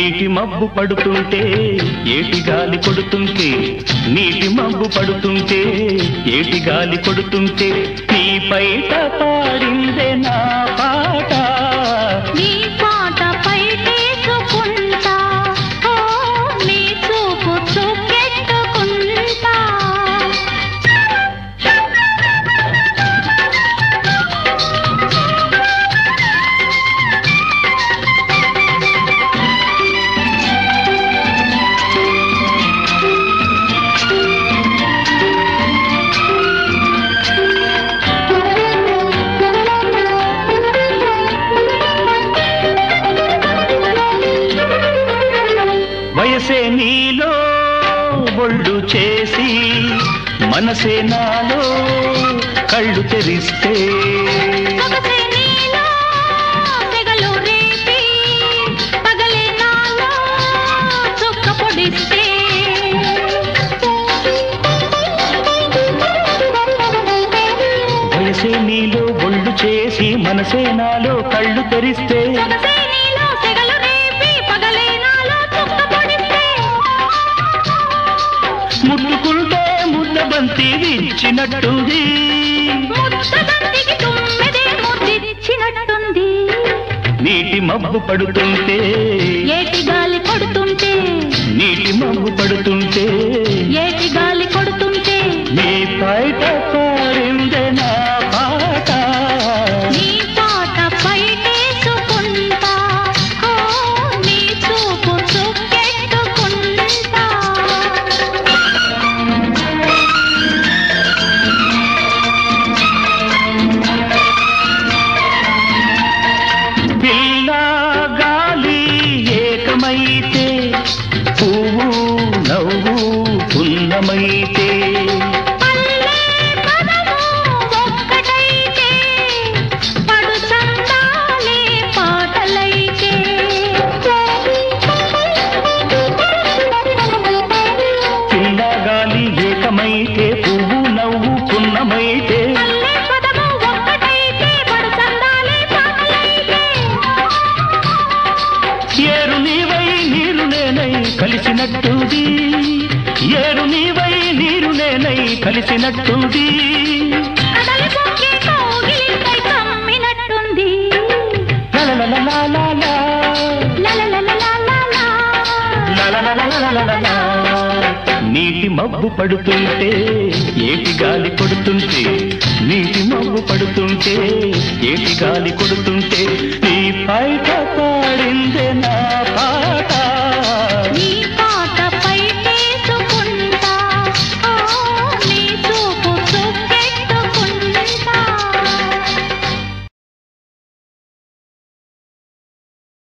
నీటి మబ్బు పడుతుంటే ఏటి గాలి కొడుతుంటే నీటి మబ్బు పడుతుంటే ఏటి గాలి కొడుతుంటే నీ బయట పాడిందే నా పాట నీ పాట పైటేసుకుంటా ఓ నీ చూపు చూపెట్టుకుంటా వయసే నీలో ఒళ్ళు చేసి మనసే నాలో కళ్ళు తెరిస్తే సొగసే నీలో తెగలు రేపి పగలే నాలో చుక్క పొడిస్తే వయసే నీలో ఒళ్ళు చేసి మనసే నాలో కళ్ళు తెరిస్తే సొగసే నీలో తెగలు రేపి పగలే నాలో చుక్క పొడిస్తే ముట్టుకుంటే ముద్ద బంతి విచ్చినట్టుంది ముద్దబంతికి తుమ్మెదే ముద్దిచ్చినట్టుంది నీటి మబ్బు పడుతుంటే ఏటి గాలి కొడుతుంటే నీటి మబ్బు పడుతుంటే ఏటి గాలి కొడుతుంటే నీ బయట పాడిందే నా పాట నీ పాట పైటేసుకుంటా ఓ నీ చూపు చుక్కెట్టుకుంటా పిల్ల గాలి ఏకమైతే పువ్వు నవ్వు పున్నమైతే పల్లె పదము ఒక్కటైతే పడు చందాలే పాటలైతే పిల్ల గాలి ఏకమైతే పువ్వు నవ్వు పున్నమైతే పల్లె పదము ఒక్కటైతే పడు చందాలే పాటలైతే ఏరు నీవై నీరు నేనై కలిసినట్టుంది ఏరు నీవై నీరు నేనై కలిసినట్టుంది కడలి పొంగి కౌగిలింతై కమ్మినట్టుంది లలలలలాలా, లలలలలాలా. లలలలలలలలా. నీటి మబ్బు పడుతుంటే ఏటి గాలి కొడుతుంటే నీటి మబ్బు పడుతుంటే ఏటి గాలి కొడుతుంటే నీ బయట పాడిందే నా